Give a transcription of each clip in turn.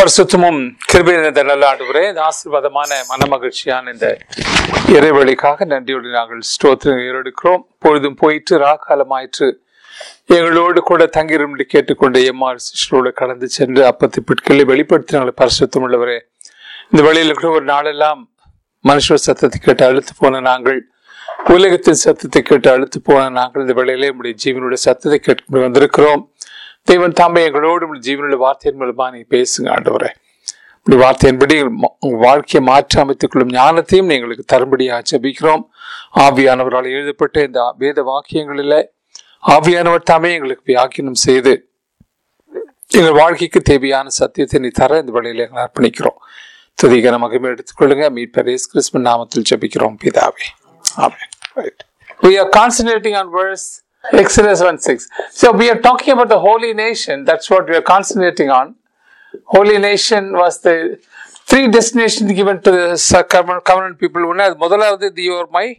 பரிசுத்தமும் கிருபை நிறைந்த நல்ல ஆண்டவரே இந்த ஆசீர்வாதமான மனமகிழ்ச்சியான இந்த இறைவழிக்காக நன்றியோடு நாங்கள் ஸ்தோத்திரம் ஏறெடுக்கிறோம் பொழுதும் போயிட்டு ராக்காலமாயிற்று எங்களோடு கூட தங்கிரும்படி கேட்டுக்கொண்ட எம்ஆர் சிஸ்டரோடு கடந்து சென்று அப்பத்தி பிட்களை வெளிப்படுத்தினாங்களே பரிசுத்தம் உள்ளவரே இந்த வழியில் இருக்கிற ஒரு நாளெல்லாம் மனுஷ சத்தத்தை கேட்டு அழுத்து போன நாங்கள் உலகத்தின் சத்தத்தை கேட்டு அழுத்து போன நாங்கள் இந்த வேளையிலே நம்முடைய ஜீவனுடைய சத்தத்தை கேட்டு வந்திருக்கிறோம் தேவன் தாமே எங்களோடு உங்கள் ஜீவனுடைய வார்த்தையின் மூலமா நீ பேசுங்க ஆண்டவரே இப்படி வார்த்தையின்படி ம- உங்க வாழ்க்கையை மாற்றி அமைத்துக் கொள்ளும் ஞானத்தையும் நீ எங்களுக்கு தரும்படியாக ஜெபிக்கிறோம் ஆவியானவரால் எழுதப்பட்ட இந்த வேத வாக்கியங்களில் ஆவியானவர் தாமே எங்களுக்கு வியாக்கியம் செய்து எங்கள் வாழ்க்கைக்கு தேவையான சத்தியத்தை நீ தர இந்த வழியில் எங்களை அர்ப்பணிக்கிறோம் துதிகர மகிமை எடுத்துக்கொள்ளுங்க மீட்பர் இயேசு கிறிஸ்துவின் நாமத்தில் ஜெபிக்கிறோம் பிதாவே ஆமென் Right. We are concentrating on verse Exodus 1 6. So we are talking about the holy nation. That's what we are concentrating on. Holy nation was the three destinations given to the sa- covenant covenant people. One is முதலாவது you are my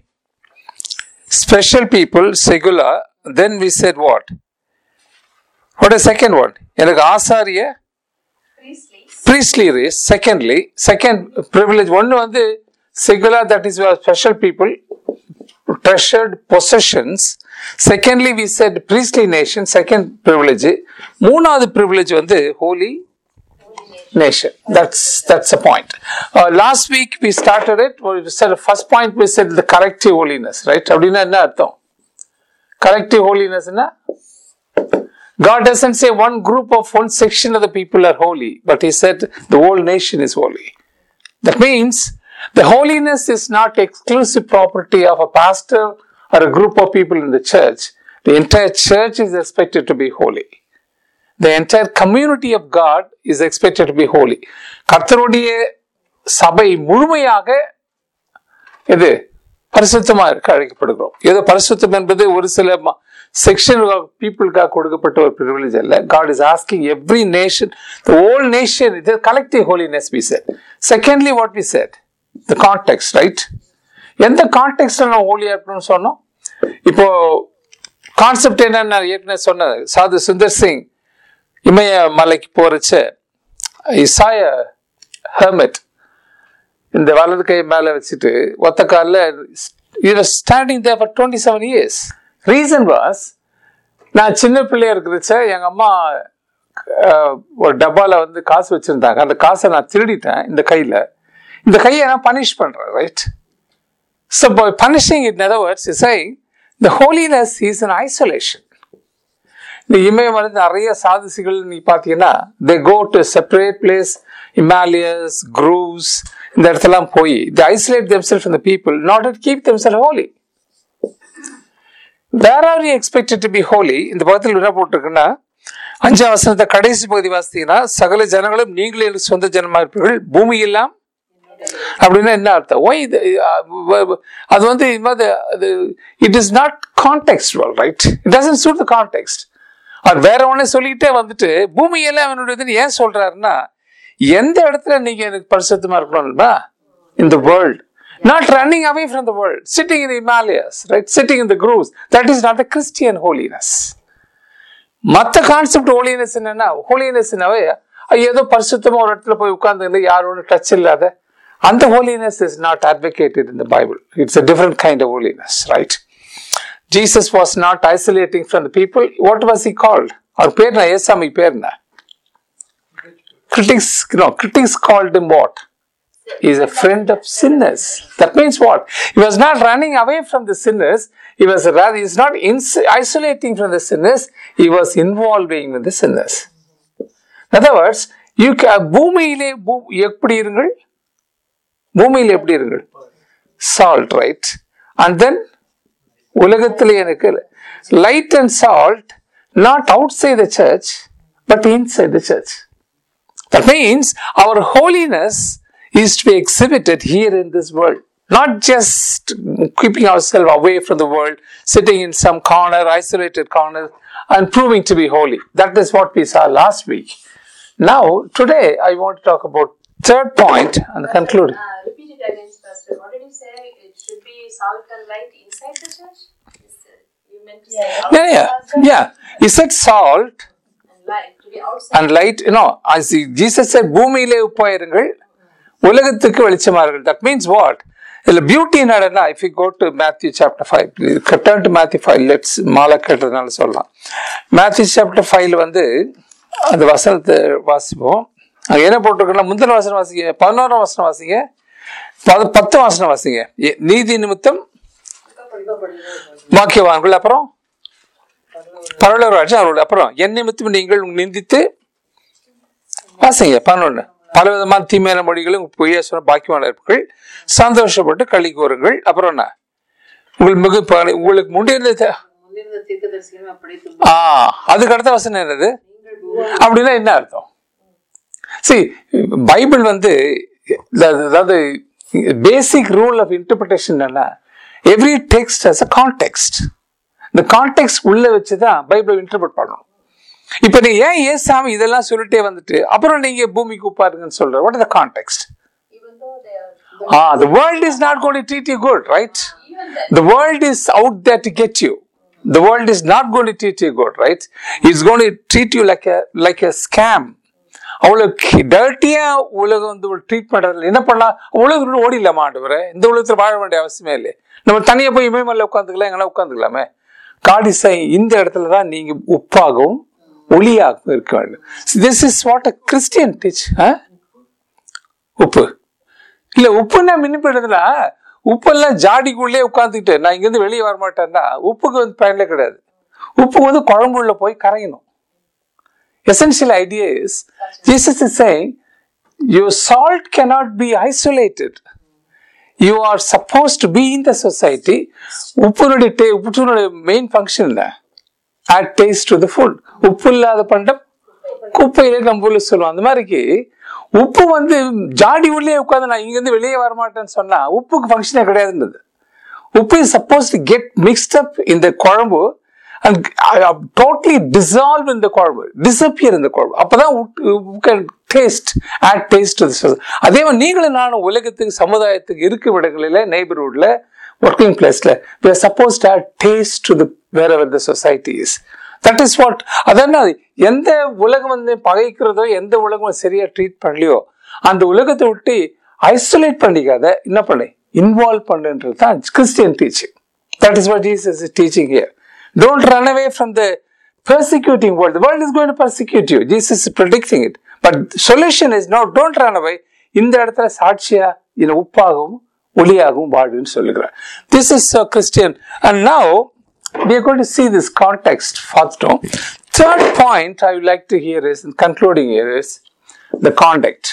special people, segula. Then we said what? What is second one? எனக்கு ஆசாரிய priestly race secondly second privilege ஒன்னு வந்து segula that is your special people treasured possessions secondly we said priestly nation second privilege மூணாவது privilege வந்து holy nation that's that's the point uh, last week we started it we said first point we said the corrective holiness right அப்படின்னா என்ன அர்த்தம் corrective holiness என்ன God doesn't say one group of one section of the people are holy, but He said the whole nation is holy. That means the holiness is not exclusive property of a pastor or a group of people in the church. The entire church is expected to be holy. The entire community of God is expected to be holy. கர்த்தருடைய சபை முழுமையாக இது பரிசுத்தமா இருக்க அழைக்கப்படுகிறோம் ஏதோ பரிசுத்தம் என்பது ஒரு சில செக்ஷன் பீப்புளுக்காக கொடுக்கப்பட்ட ஒரு ப்ரிவிலேஜ் அல்ல God is asking every nation the whole nation இது collective holiness we said secondly what we said the context right எந்த கான்டெக்ட்ல நம்ம ஹோலியா இருக்கணும்னு சொன்னோம் இப்போ கான்செப்ட் என்னன்னு நான் ஏற்கனவே சொன்னது சாது சுந்தர் சிங் இமய மலைக்கு போறச்ச இசாய ஹெர்மெட் இந்த வலது கை மேல வச்சுட்டு ஒத்த காலில் standing there for twenty seven years reason was நான் சின்ன பிள்ளையா இருக்கிறச்ச எங்க அம்மா அஹ், ஒரு டப்பால வந்து காசு வச்சிருந்தாங்க அந்த காசை நான் திருடிட்டேன் இந்த கையில இந்த கையை நான் பனிஷ் பண்றேன் right so punishing it other words is I the holiness is in isolation இந்த இமயமலை நிறைய சாதிசிகள் நீ பார்த்தீங்கன்னா they go to separate place Himalayas groves இந்த இடத்தெல்லாம் போய் தி ஐசோலேட் தெம்செல்ஃப் இந்த people not to keep themselves holy where are you expected to be holy இந்த பக்கத்தில் என்ன போட்டிருக்குன்னா அஞ்சாம் வசனத்தை கடைசி பகுதி வாசித்தீங்கன்னா சகல ஜனங்களும் நீங்களே எனக்கு சொந்த ஜனமா இருப்பீர்கள் பூமி எல்லாம் அப்படின்னா என்ன அர்த்தம் ஓய் இது அஹ், அது வந்து இது மாதிரி அது it is not contextual right it doesn't suit the context அவர் வேற ஒண்ணு சொல்லிக்கிட்டே வந்துட்டு பூமி எல்லாம் அவனுடையதுன்னு ஏன் சொல்றாருன்னா எந்த இடத்துல நீங்க எனக்கு பரிசுத்தமா இருக்கணும்னா இந்த world not running away from the world sitting in Himalayas right sitting in the groves that is not the Christian holiness மற்ற கான்செப்ட் ஹோலினஸ் என்னன்னா ஹோலினஸ்னாவே ஏதோ பரிசுத்தமா ஒரு இடத்துல போய் உட்கார்ந்து யாரோட டச் இல்லாத அந்த holiness is not advocated in the Bible. It's a different kind of holiness, right? Jesus was not isolating from the people. What was he called? அவர் பேர் என்ன ஏசாமி பேர் என்ன critics no critics called him what he is a friend of sinners that means what he was not running away from the sinners he was rather he is not ins- isolating from the sinners he was involving with the sinners in other words you ca- பூமியிலே பூ- எப்படி இருங்கள் பூமியில் எப்படி இருங்கள் salt right and then உலகத்திலே எனக்கு light and salt not outside the church but inside the church That means our holiness is to be exhibited here in this world. Not just keeping ourselves away from the world, sitting in some corner, isolated corner, and proving to be holy. That is what we saw last week. Now, today, I want to talk about third point and conclude. Uh, repeat it again, Pastor. What did you say? It should be salt and light inside the church? Yes, sir. You meant to say Yeah, yeah, yeah. He said salt light to be outside. and light you know as jesus said பூமியிலே உப்பாயிருங்கள் உலகத்துக்கு வெளிச்சமார்கள் that means what இல்ல beauty என்னடா if you go to matthew chapter 5 turn to matthew 5 let's மாலை கேட்டதுனால சொல்லலாம் matthew chapter 5 வந்து அந்த வசனத்தை வாசிப்போம் அங்க என்ன போட்டிருக்கோம்னா முந்தின வசனம் வாசிங்க பதினோராம் வசனம் வாசிங்க பத- பத்து வசனம் வாசிங்க எ- நீதி நிமித்தம் வாக்கியவான்கள் அப்புறம் பரவலராட்சி அவர்கள் அப்புறம் என் நிமித்தம் நீங்கள் நிந்தித்து வாசிங்க பதினொன்று பல விதமான தீமையான மொழிகளும் பொய்யா சொன்ன பாக்கியமான இருப்புகள் சந்தோஷப்பட்டு களி கூறுங்கள் அப்புறம் என்ன உங்கள் மிகு ப- உங்களுக்கு முன்னிருந்த தே- முன்னிருந்த தீர்க்கதரிசிகளும் அப்படி துன்ப ஆ அதுக்கு அடுத்த வசனம் என்னது அப்படின்னா என்ன அர்த்தம் see பைபிள் வந்து அதாவது- அதாவது பேசிக் ரூல் ஆஃப் இன்டர்பிரிட்டேஷன் என்னன்னா every text has a context இந்த கான்டெக்ட் உள்ள வச்சு தான் பைபிள் இன்டர்பிரட் பண்ணணும் இப்ப நீ ஏன் ஏசாமி இதெல்லாம் சொல்லிட்டே வந்துட்டு அப்புறம் நீங்க பூமிக்கு உப்பாருங்கன்னு சொல்ற what is the context Even though they are, Ah, the world is not going to treat you good, right? even then, The world is out there to get you. The world is not going to treat you good, right? It's going to treat you like a like a scam. அவ்வளோ டர்ட்டியா உலகம் வந்து treat பண்றதுல என்ன பண்ணலாம் உலகத்தோட ஓடிடலாமா ஆண்டவரே இந்த உலகத்துல வாழ வேண்டிய அவசியமே இல்லை நம்ம தனியா போய் இமயமல்ல உட்காந்துக்கலாம் எங்கன்னா உட்காந்துக்கலாமே காடிசை இந்த இடத்துல தான் நீங்க உப்பாகவும் ஒளியாகவும் இருக்க வேண்டும் this is what a Christian teach உப்பு இல்ல உப்புன்னா மின்னிப்பிடுறதுல உப்பெல்லாம் ஜாடிக்குள்ளே உட்காந்துக்கிட்டு நான் இங்கிருந்து வெளியே வர மாட்டேன்னா உப்புக்கு வந்து பயனில்லை கிடையாது உப்புக்கு வந்து குழம்புள்ள போய் கரையணும் essential idea is Jesus is saying your salt cannot be isolated you are supposed to be in the society உப்புனுடைய டே- உப்புனுடைய மெயின் ஃபங்க்ஷன் என்ன add taste to the food உப்பு இல்லாத பண்டம் குப்பையிலே நம்ம ஊர்ல சொல்லுவோம் அந்த மாதிரிக்கு உப்பு வந்து ஜாடி உள்ளே உட்காந்து நான் இங்கிருந்து வெளியே வர மாட்டேன்னு சொன்னா உப்புக்கு ஃபங்க்ஷனே கிடையாதுன்றது உப்பு is suppose to get mixed up இந்த குழம்பு அண்ட் டோட்டலி டிசால்வ் இந்த குழம்பு டிசப்பியர் இந்த குழம்பு அப்பதான் டேஸ்ட் ஆட் டேஸ்ட் அதே மாதிரி நீங்களும் நானும் உலகத்துக்கு சமுதாயத்துக்கு இருக்கும் இடங்களில் நெய்பர்ஹுட்ல ஒர்க்கிங் பிளேஸ்ல we are supposed to add taste to the wherever the society is that is what அதான் எந்த உலகம் வந்து பகைக்கிறதோ எந்த உலகம் சரியா ட்ரீட் பண்ணலையோ அந்த உலகத்தை விட்டு ஐசோலேட் பண்ணிக்காத என்ன பண்ணு இன்வால்வ் பண்ணுன்றது தான் Christian teaching that is what Jesus is teaching here don't run away from the persecuting world. The world is going to persecute you. Jesus is predicting it. But solution is no, don't run away. இந்த இடத்துல சாட்சியா இந்த உப்பாகவும் ஒளியாகவும் வாடுன்னு சொல்லுகிறார் this is Christian and now we are going to see this context further. Third point I would like to hear is, concluding here is the conduct.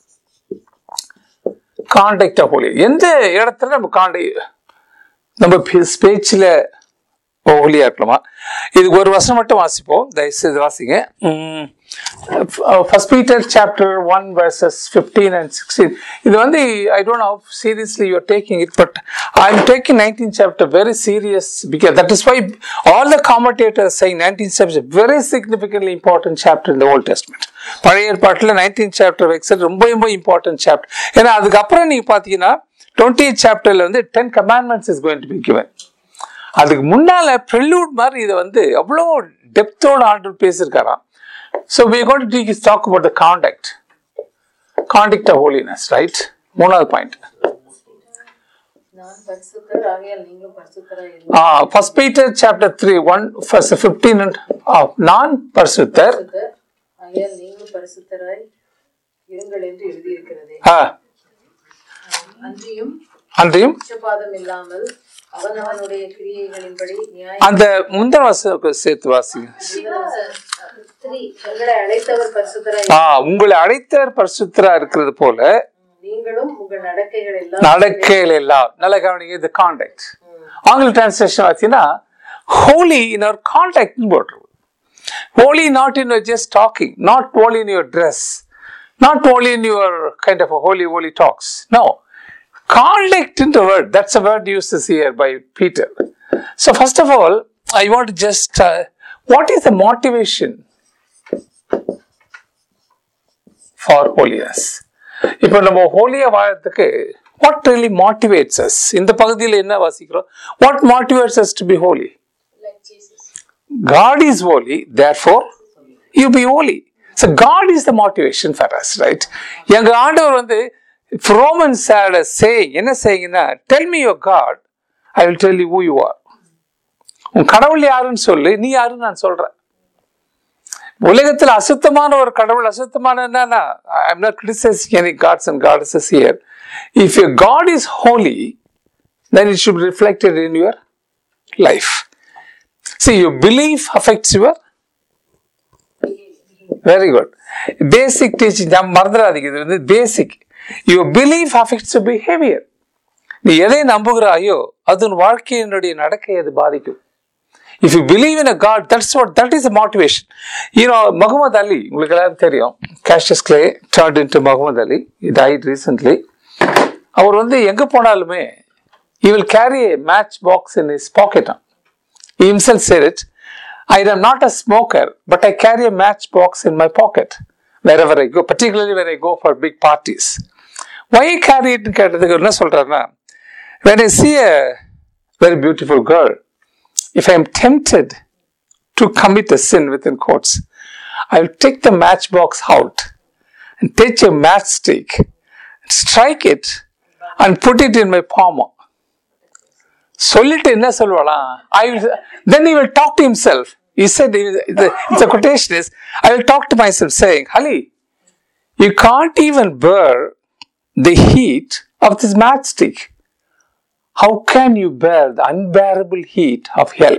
Conduct of holy. எந்த இடத்துல நம்ம காண்டக்ட் நம்ம பேச்சில் ஹோலியா இருக்கலாமா இதுக்கு ஒரு வருஷம் மட்டும் வாசிப்போம் தயவுசெய்து வாசிங்க first Peter chapter one verses fifteen and sixteen இது வந்து I don't know seriously you are taking it but I am taking nineteen chapter very serious because that is why all the commentators saying nineteen chapter very significantly important chapter இந்த Old Testament பழைய ஏற்பாட்டில் nineteen chapter வெக்ஸட் ரொம்ப ரொம்ப important chapter ஏன்னா அதுக்கப்புறம் நீங்க பார்த்தீங்கன்னா twenty சாப்டர்ல வந்து ten commandments is going to be given அதுக்கு முன்னால ப்ரெல்யூட் மாதிரி இதை வந்து அவ்வளோ டெப்த்தோட ஆண்டு பேசியிருக்காராம் so we got to talk about the conduct conduct of holiness right மூணாவது பாயிண்ட் நான் பரிசுத்தர் ஆகையால் நீங்களும் பரிசுத்தராய் இருங்கள் first Peter chapter three one first fifteen நான் பரிசுத்தர் பரிசுத்தர் ஆகையால் நீங்களும் பரிசுத்தராய் இருங்கள் என்று எழுதியிருக்கிறதே ஆ, அன்றியும் அன்றையும் பட்சபாதம் இல்லாமல் அவனவனுடைய கிரியைகளின்படி நியாய அந்த முந்தின வாசகம் சேர்த்து வாசிங்க உங்களை அழைத்தவர் பரிசுத்தராய் ஆ உங்களை அழைத்தவர் பரிசுத்தரா இருக்கிறது போல நீங்களும் உங்கள் நடக்கைகள் எல்லாம் நடக்கையில் எல்லாம் நல்ல கவனிங்க இந்த காண்டாக்ட் ஆங்கில டிரான்ஸ்லேஷன் பார்த்தீங்கன்னா ஹோலி இன் அவர் காண்டாக்ட்னு போட்டுருவோம் holy not in just talking not only in your dress not only in your kind of holy holy talks no conduct in word that's a word use is here by Peter so first of all I want just what is the motivation for holiness இப்போ நம்ம ஹோலியா வாழறதுக்கு what really motivates as இந்த பகுதியில் என்ன வாசிக்கிறோம் what motivates us to be holy like Jesus. God is holy, therefore you be holy so god is the motivation for us right எங்க ஆண்டவர் வந்து ரோமன்ஸ் saying என்ன செய்யுங்கன்னா tell me your God I will tell you who you are உன் கடவுள் யாருன்னு சொல்லு நீ யாருன்னு நான் சொல்றேன் உலகத்துல அசுத்தமான ஒரு கடவுள் அசுத்தமான என்னன்னா I am not criticising any gods and goddesses here if your God is holy then it should be reflected in your life. See, your belief affects your very good. Basic teaching, நாம் மறந்துடாதீங்க இது வந்து basic your belief affects your behaviour நீ எதை நம்புகிறாயோ அது உன் வாழ்க்கையினுடைய நடக்கையை அது பாதிக்கும் if you believe in a God that's what that is a motivation you know Muhammad Ali உங்களுக்கு எல்லாரும் தெரியும் Cassius Clay turn in to Muhammad Ali died recently அவர் வந்து எங்க போனாலுமே he will carry a matchbox in his pocket. He himself said it. I am not a smoker, but I carry a matchbox in my pocket wherever I go, particularly when I go for big parties. Why you carry it? கேட்டதுக்கு என்ன சொல்றாருன்னா when I see a very beautiful girl, if I am tempted to commit a sin within quotes, I will take the matchbox out and take a matchstick, strike it, and put it in my palm. சொல்லிட்டு என்ன சொல்லுவாளாம் I will then he will talk to himself he said the, the quotation is i will talk to myself saying ali you can't even bear the heat of this matchstick how can you bear the unbearable heat of hell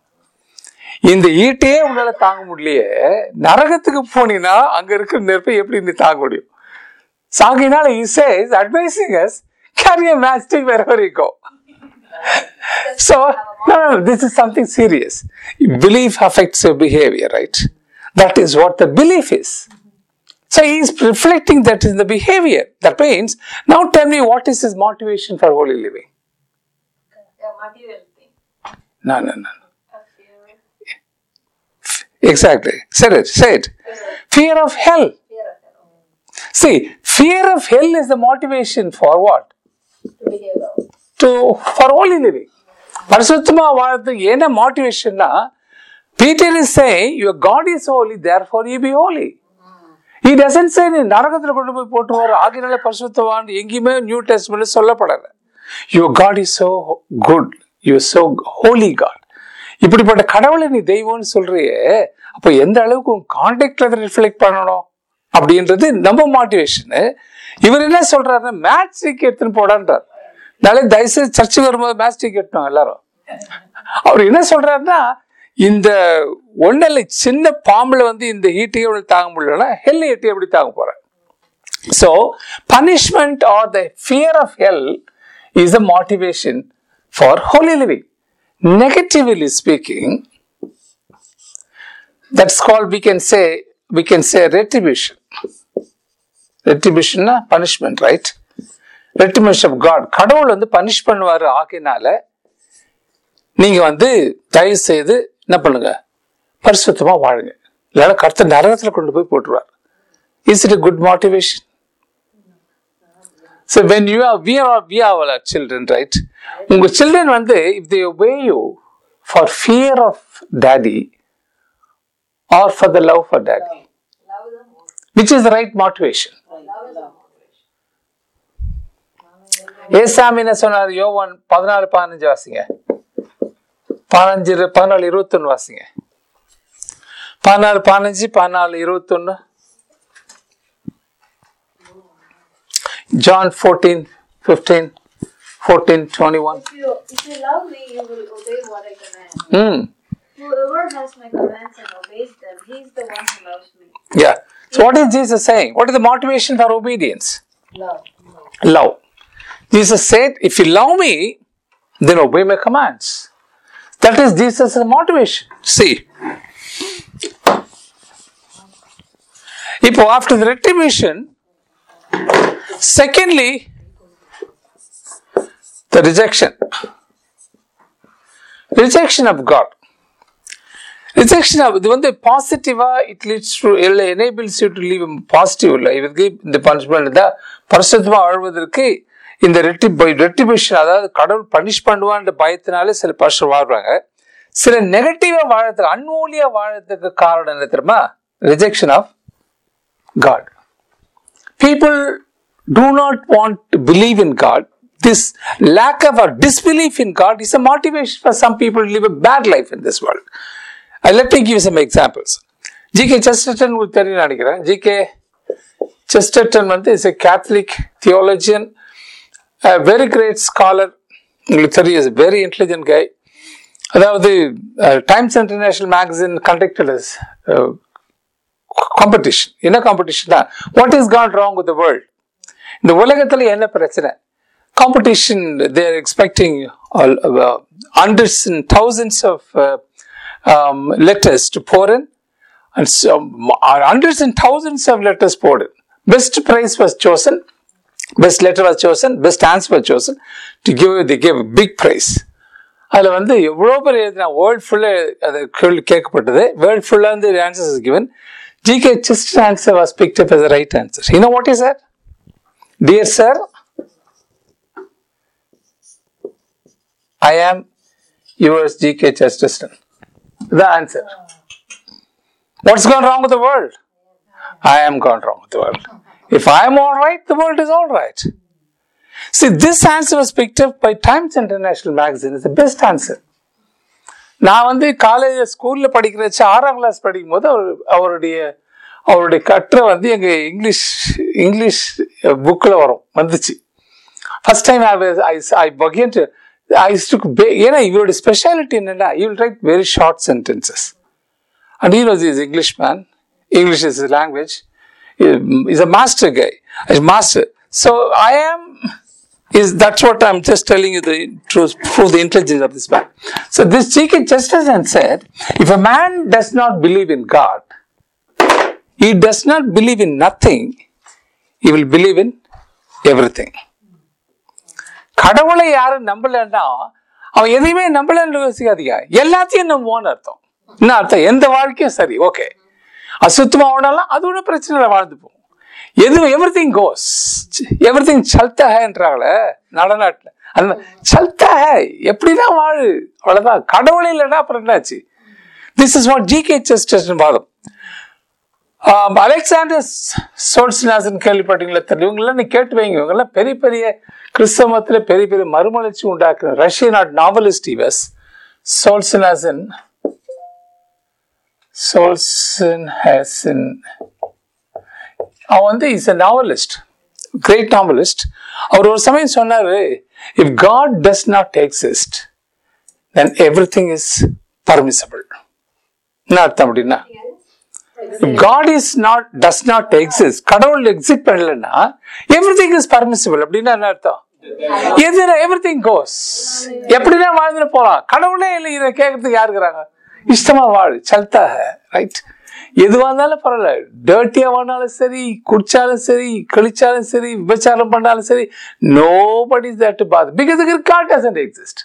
இந்த ஈட்டையே உன்னால தாங்க முடியலையே நரகத்துக்கு போனீங்கன்னா அங்க இருக்கிற நெருப்பை எப்படி நீ தாங்க முடியும் சாகினால he says advising us carry a matchstick wherever you go so, no, no, no, this is something serious. Belief affects your behavior, right? That is what the belief is. So, he is reflecting that in the behavior. That means, now tell me what is his motivation for holy living? Yeah, material thing. No, no, no. no. A fear, Exactly. Say it. Say it. Fear of hell. fear of hell. See, fear of hell is the motivation for what? To behave well. To for holy living பரிசுத்தமா வாழ்றதுக்கு என்ன மோட்டிவேஷன்னா Peter is say your God is holy therefore you be holy he doesn't say நீ நரகத்துல கொண்டு போய் போட்டுருவாரு ஆகினால பரிசுத்தவான் எங்கேயுமே நியூ டெஸ்ட்மெண்ட் சொல்லப்படல your God is so good you so holy God இப்படிப்பட்ட கடவுளை நீ தெய்வம்னு சொல்றியே அப்போ எந்த அளவுக்கு உன் கான்டாக்ட்ல அதை ரிஃப்ளெக்ட் பண்ணணும் அப்படின்றது நம்ம மோட்டிவேஷன் இவர் என்ன சொல்றாருன்னா மேட்ச் எடுத்துன்னு போடான்றார் நாளை தயவுசெய்து சர்ச்சுக்கு வரும்போது மேட்ச் டிக்கெட்டும் எல்லாரும் அவர் என்ன சொல்றாருன்னா இந்த ஒன்னில் சின்ன பாம்புல வந்து இந்த ஹீட்டையே அவளுக்கு தாங்க முடியலன்னா ஹெல் ஹீட்டை எப்படி தாங்க போறேன் so punishment or the fear of hell is a motivation for holy living negatively speaking that's call we can say we can say retribution ரெட்ரிபியூஷன்னா punishment right redemption of God கடவுள் வந்து பனிஷ் பண்ணுவாரு ஆகினால நீங்க வந்து தயவு செய்து என்ன பண்ணுங்க பரிசுத்தமா வாழுங்க இல்லைன்னா கருத்து நரகத்துல கொண்டு போய் போட்டுருவார் is it good motivation So when you are, we are, we are our children, right? உங்க children வந்து if they obey you for fear of daddy or for the love for daddy, Love them more. which is the right motivation. Love is a motivation. ஏசாமி என்ன சொன்னார் யோவான் பதினாலு பதினஞ்சு வாசிங்க பதினஞ்சு இரு- பதினாலு இருபத்தொன்னு வாசிங்க பதினாலு பதினஞ்சு பதினாலு இருபத்தொன்னு John fourteen fifteen fourteen twenty one If you, if you love me, you will obey what I command. ம் Whoever has my commands and obeys them, he is the one who loves me. Yeah. So what is Jesus saying? What is the motivation for obedience? Love. Love. Jesus said, if you love me, then obey my commands. That is Jesus' motivation. See. இப்போ after the retribution, secondly, the rejection. Rejection of God. Rejection இது வந்து பாசிட்டிவா it leads to enables you to live positive லைஃப்க்கு இந்த punishment தான் பரிசுத்தமா வாழ்வதற்கு இந்த ரெட்டி ரெட்டிபியூஷன் அதாவது கடவுள் பனிஷ் பண்ணுவான்ற பயத்தினாலே சில பரிசு வாழ்றாங்க சில நெகட்டிவா வாழறதுக்கு அன்மூலியா வாழறதுக்கு காரணம் என்ன தெரியுமா rejection of God. People do not want to believe in God. This lack of or disbelief in God is a motivation for some people to live a bad life in this world. Uh, let me give you some examples. G K Chesterton உங்களுக்கு தெரியும் நினைக்கிறேன் G K Chesterton வந்து is a Catholic theologian very great scholar உங்களுக்கு தெரியும் is very intelligent guy அதாவது Times International magazine conducted is competition என்ன competition தான் what is got wrong with world இந்த உலகத்துல என்ன பிரச்சனை competition there expecting hundreds and thousands of uh, um, letters to pour in and so, uh, hundreds and thousands of letters poured in best prize was chosen best letter was chosen best answer was chosen to give they gave a big prize அதில் வந்து எவ்வளோ பேர் எழுதினா world ஃபுல்லாக அது கேள்வி கேட்கப்பட்டது world ஃபுல்லாக வந்து answers is given G K just answer was picked up as a right answer you know what is that dear sir i am yours gk chesterton the answer what's gone wrong with the world i am gone wrong with the world if i am all right the world is all right see this answer was picked up by times international magazine it's the best answer நான் வந்து college ஸ்கூல்ல படிக்கிறச்சு ஆறாம் class படிக்கும் போது அவர் அவருடைய அவருடைய கட்டுரை வந்து எங்க இங்கிலீஷ் இங்கிலீஷ் புக்கில் வரும் வந்துச்சு ஃபர்ஸ்ட் டைம் ஐ ஐ பகின் ஐ ஏன்னா இவருடைய ஸ்பெஷாலிட்டி என்னன்னா you will write very short sentences and he was is English man English is language is a master guy is master so I am is that's what I'm just telling you the truth, prove the intelligence of this man. So this G.K. Chesterton said, if a man does not believe in God, he does not believe in nothing, he will believe in everything. கடவுளை யாரும் நம்பலன்னா அவன் எதையுமே நம்பலன்னு யோசிக்காதீங்க எல்லாத்தையும் நம்புவான்னு அர்த்தம் என்ன அர்த்தம் எந்த வாழ்க்கையும் சரி ஓகே அசுத்தமா ஓடலாம் அது ஒன்றும் பிரச்சனை இல்லை வாழ்ந்துப்போம் எது every thing goes every thing சல்தா ஹேன்றாங்களே நடநாட்டில் அந்த சல்தா ஹே எப்படிதான் வாழு அவ்வளவுதான் கடவுளே இல்லைன்னா அப்புறம் என்னாச்சு this is what G K Chesterton வாதம் அலெக்சாண்டர் சோல்ஸ்நாசன் கேள்விப்பட்டீங்களா தெரியல இவங்கெல்லாம் நீ கேட்டு வைங்க இவங்கெல்லாம் பெரிய பெரிய கிறிஸ்தவத்துல பெரிய பெரிய மறுமலர்ச்சி உண்டாக்குற ரஷ்ய நாட் நாவலிஸ்ட் இவஸ் சோல்ஸ்நாசன் சோல்சன் ஹேசன் அவன் வந்து is a novelist great novelist அவர் ஒரு சமயம் சொன்னாரு if God does not exist then every thing is permissible என்ன அர்த்தம் அப்படின்னா God is not does not exist கடவுள் எக்ஸிட் பண்ணலன்னா எவ்ரி திங் இஸ் பர்மிசபிள் அப்படின்னா என்ன அர்த்தம் எது எவ்ரி திங் கோஸ் எப்படின்னா வாழ்ந்துட்டு போலாம் கடவுளே இல்லை இதை கேட்கறதுக்கு யாரு இருக்கிறாங்க இஷ்டமா வாழ் சல்தா ரைட் எதுவா இருந்தாலும் பரவாயில்ல டேர்ட்டியா வாழ்ந்தாலும் சரி குடிச்சாலும் சரி கழிச்சாலும் சரி விபச்சாரம் பண்ணாலும் சரி nobody that path because God doesn't exist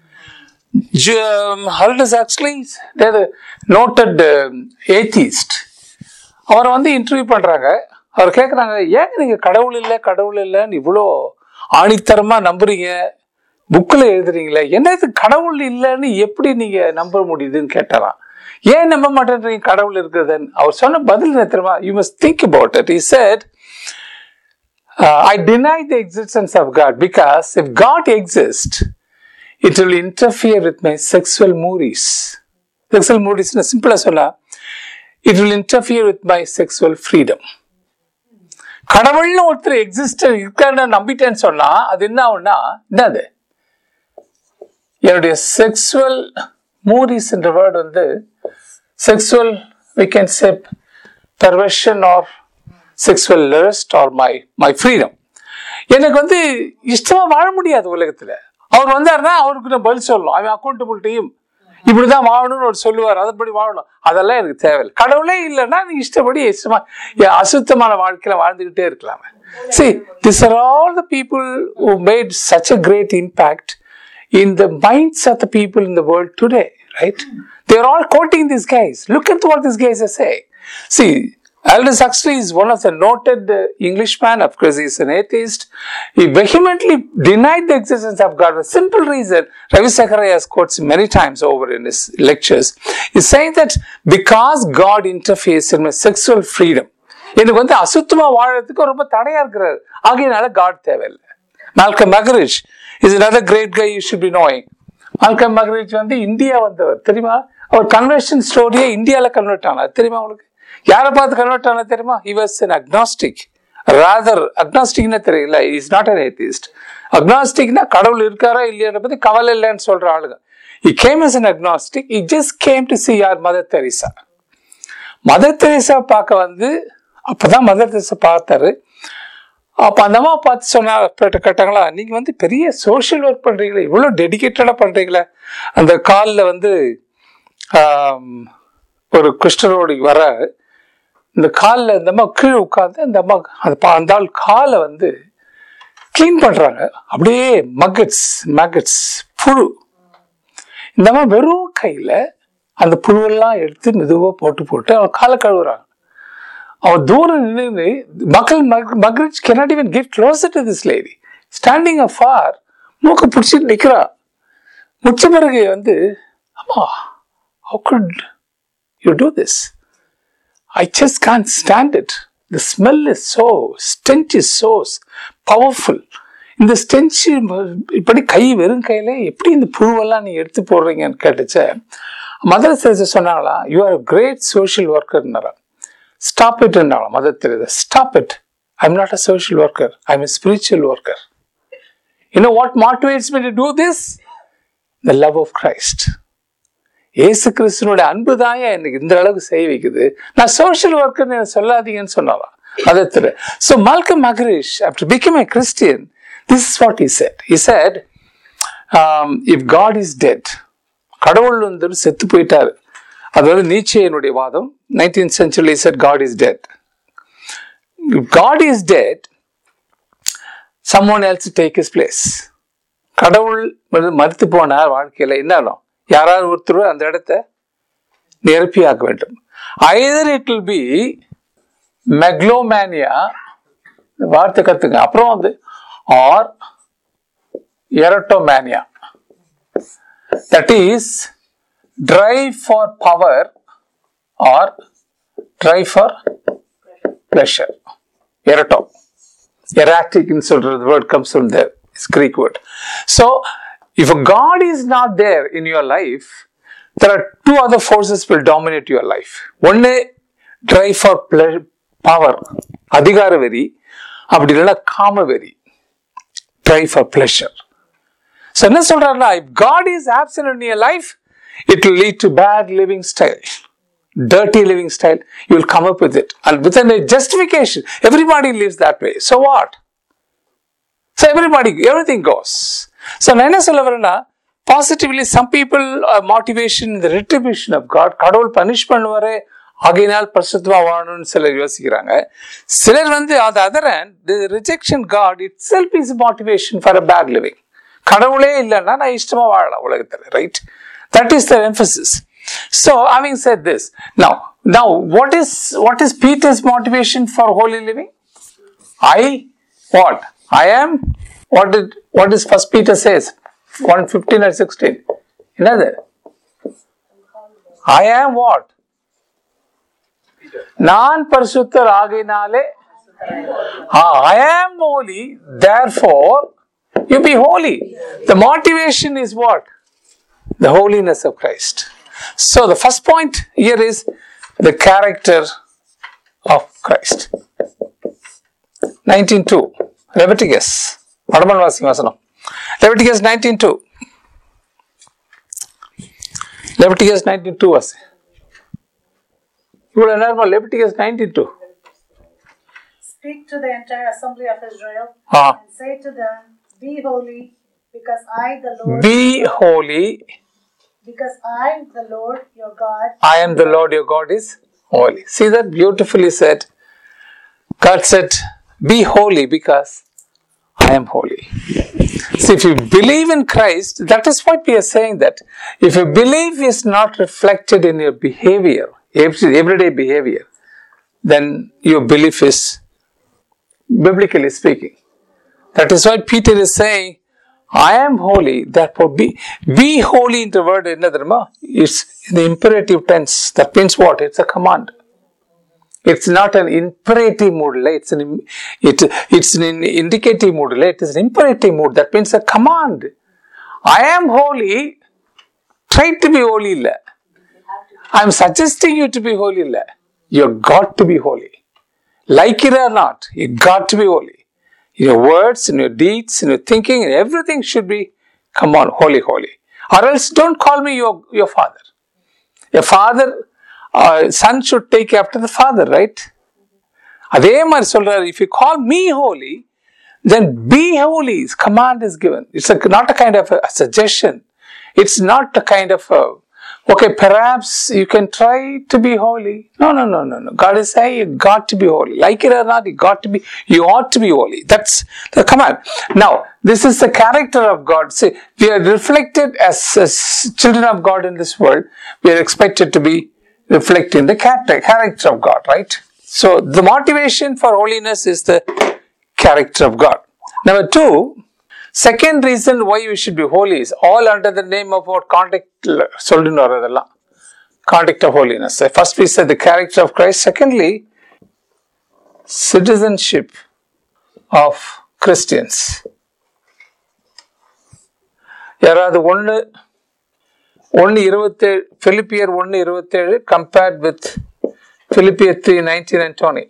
Aldous actually noted atheist அவரை வந்து இன்டர்வியூ பண்றாங்க அவர் கேட்குறாங்க ஏங்க நீங்க கடவுள் இல்லை கடவுள் இல்லைன்னு இவ்வளோ ஆணித்தரமா நம்புறீங்க புக்கில் எழுதுறீங்களே என்ன இது கடவுள் இல்லைன்னு எப்படி நீங்க நம்ப முடியுதுன்னு கேட்டாராம் ஏன் நம்ப மாட்டேன்றீங்க கடவுள் இருக்கிறதுன்னு அவர் சொன்ன பதில் என்ன தெரியுமா you must think about it he said I deny the existence of God because if God exist it will interfere with my sexual mores sexual மூரிஸ்னு சிம்பிளாக சொன்னா it will interfere with my sexual freedom கடவுள்னு ஒருத்தர் exist இருக்கான்னு நம்பிட்டேன்னு சொன்னா அது என்ன ஆகும்னா என்னது என்னுடைய செக்ஸுவல் மூரிஸ் என்ற வேர்டு வந்து sexual we can say perversion or sexual lust or my my freedom எனக்கு வந்து இஷ்டமா வாழ முடியாது உலகத்துல அவர் வந்தாருன்னா அவருக்கு நான் பதில் சொல்லணும் அவன் அக்கௌண்டபிலிட்டியும் இப்படிதான் வாழணும்னு அவர் சொல்லுவார் அதன்படி வாழணும் அதெல்லாம் எனக்கு தேவையில்லை கடவுளே இல்லைன்னா நீ இஷ்டப்படி இஷ்டமா என் அசுத்தமான வாழ்க்கையில வாழ்ந்துகிட்டே இருக்கலாமே see these are all the people who made such a great impact in the minds of the people in the world today right they're all quoting these guys look at what these guys are saying see Aldous Huxley is one of the noted uh, Englishman. Of course, he's an atheist. He vehemently denied the existence of God for simple reason. Ravi Zacharias quotes many times over in his lectures. He's saying that because God interferes in my sexual freedom, எனக்கு வந்து அசுத்தமா வாழறதுக்கு ரொம்ப தடையா இருக்கிறாரு ஆகையினால God தேவையில்லை Malcolm Muggeridge is another great guy you should be knowing Malcolm Muggeridge வந்து India வந்தவர் தெரியுமா அவர் கன்வர்ஷன் ஸ்டோரியே இந்தியால கன்வெர்ட் ஆனார் தெரியுமா உங்களுக்கு யாரை பார்த்து கன்வெர்ட் ஆனா தெரியுமா he was an agnostic rather அக்னாஸ்டிக்னா தெரியல இஸ் நாட் an atheist அக்னாஸ்டிக்னா கடவுள் இருக்காரா இல்லையான்ற பத்தி கவலை இல்லைன்னு சொல்ற ஆளுங்க he came as an agnostic he just came to see our mother teresa mother Teresa பார்க்க வந்து அப்பதான் மதர் தெரேசா பார்த்தாரு அப்ப அந்த அம்மா பார்த்து சொன்னா கேட்டாங்களா நீங்க வந்து பெரிய சோஷியல் ஒர்க் பண்றீங்களே இவ்வளவு டெடிக்கேட்டடா பண்றீங்களே அந்த காலில் வந்து ஆம், ஒரு குஷ்டரோடி வர இந்த காலில் இந்த அம்மா கீழே உட்காந்து அந்த அம்மா அந்த பா- அந்த ஆள் காலை வந்து க்ளீன் பண்றாங்க அப்படியே மகட்ஸ் மகட்ஸ் புழு இந்த அம்மா வெறும் கையில அந்த புழுவெல்லாம் எடுத்து மெதுவா போட்டு போட்டு அவன் காலை கழுவுறாங்க அவன் தூரம் நின்று மக்கள் மகிழ்ச்சி cannot even get closer to this lady standing for மூக்க பிடிச்சிட்டு நிக்கிறா முடிச்ச பிறகு வந்து அம்மா how could you do this I just can't stand it. The smell is so, stench is so powerful. இந்த ஸ்டென்ச் இப்படி கை வெறும் கையில எப்படி இந்த புழுவெல்லாம் நீ எடுத்து போடுறீங்கன்னு கேட்டுச்ச மதர் தெரேசா சொன்னாங்களா யூ ஆர் கிரேட் சோஷியல் ஒர்க்கர்னாரா stop it Mother Teresa stop it I am not a social worker I am spiritual worker you know what motivates me to do this the love of Christ இயேசு கிறிஸ்துனுடைய அன்பு தான் எனக்கு இந்த அளவுக்கு செய்ய வைக்குது நான் சோஷியல் ஒர்க்கர் சொல்லாதீங்கன்னு சொன்னாராம் மதத்துல so Malcolm Muggeridge after become a Christian this is what is said is said if God is dead கடவுள் வந்து செத்து போயிட்டாரு அது வந்து நீச்சையனுடைய வாதம் nineteen century said God is dead God is dead someone else to take his place கடவுள் வந்து மறுத்து போனார் வாழ்க்கையில என்ன ஆகும்? யாராவது ஒருத்தர் அந்த இடத்த நிரப்பியாக்க வேண்டும் either it will be megalomania வார்த்தை கத்துங்க அப்புறம் வந்து or erotomania that is drive for power or drive for pleasure eroto erratic சொல்றது word comes from there it's greek word so if a god is not there in your life there are two other forces will dominate your life one drive for ple- power அதிகார வெறி அப்படி இல்லைன்னா காம வெறி drive for pleasure so என்ன சொல்றாருன்னா if god is absent in your life it will lead to bad living style dirty living style, you will come up with it. And within a justification, everybody lives that way. So what? So everybody, everything goes. So நான் என்ன சொல்ல வரேன்னா positively some people motivation இந்த retribution of God கடவுள் punish பண்ணுவாரு ஆகையினால் பரிசுத்தமா வாழணும்னு சிலர் யோசிக்கிறாங்க சிலர் வந்து அது other the rejection God itself is motivation for a bad living கடவுளே இல்லைன்னா நான் இஷ்டமா வாழலாம் உலகத்தில் right that is the emphasis So, having said this, now, now, what is what is Peter's motivation for holy living? I, what? I am. What did what does First Peter says? One fifteen or sixteen. Another. I am what? நான் பரிசுத்தர் ஆகினாலே I am holy, therefore you be holy. The motivation is what? The holiness of Christ. So the first point here is the character of Christ. 19.2 Leviticus. வடமன் வாசி வசனம் Leviticus 19.2 Leviticus 19.2 வாசி இவ்வளவு நேரமா Leviticus 19.2 Speak to the entire assembly of Israel Ah. and say to them, Be holy, because I, the Lord, Be holy, because I, the Lord, your God, I am the Lord your God is holy. See that beautifully said. God said, Be holy because I am holy. See, if you believe in Christ, that is what we are saying that if your belief is not reflected in your behavior, every- everyday behavior, then your belief is biblically speaking. That is why Peter is saying, I am holy, therefore be, be holy in the word, என்ன தெரியுமா? It's in the imperative tense. That means what? It's a command. It's not an imperative mood, like, it's an im- it, it's an indicative mood, like, it is an imperative mood. That means a command. I am holy, try to be holy. இல்ல. I'm suggesting you to be holy. இல்ல. You've got to be holy. Like it or not, you got to be holy. In your words, in your deeds, in your thinking, and everything should be, come on, holy, holy. Or else don't call me your, your father. A father, uh, son should take after the father, right? அதே மாதிரி சொல்றாரு if you call me holy then be holy His command is given it's a, not a kind of a, suggestion it's not a kind of a, okay perhaps you can try to be holy no no no no no god is saying you got to be holy like it or not you got to be you ought to be holy that's the command now this is the character of god see we are reflected as, as children of god in this world we are expected to be reflecting the character, character of God, right? So the motivation for holiness is the character of God. Number two, second reason why we should be holy is all under the name of what conduct சொல்லுன்னு வர்றதெல்லாம் conduct of holiness. So First we said the character of Christ. Secondly, citizenship of Christians. யாராவது ஒன்று ஒன்று இருபத்தேழு பிலிப்பியர் ஒன்று இருபத்தேழு compared with பிலிப்பியர் த்ரீ நைன்டீன் அண்ட் டுவெண்ட்டி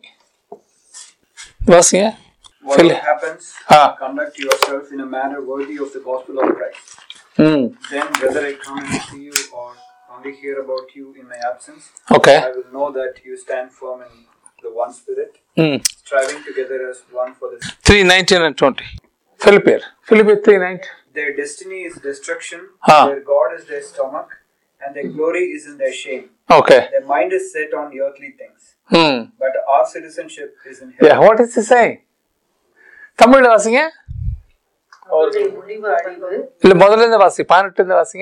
வாசிங்க Whatever Phil- happens, Ah. conduct yourself in a manner worthy of the gospel of Christ. ம் Then, whether I come and see you or only hear about you in my absence, okay I will know that you stand firm in the one spirit, ம் striving together as one for the. Three nineteen and twenty பிலிப்பியர் பிலிப்பியர் three nineteen Their destiny is destruction, Ah. their God is their stomach, and their glory is in their shame. Okay Their mind is set on earthly things, ம் but our citizenship is in heaven. Yeah what is is saying தமிழ்ல வாசிங்க அவருடைய முடிவு அழிவு இல்ல முதல்ல இருந்து வாசி பதினெட்டு இருந்து வாசிங்க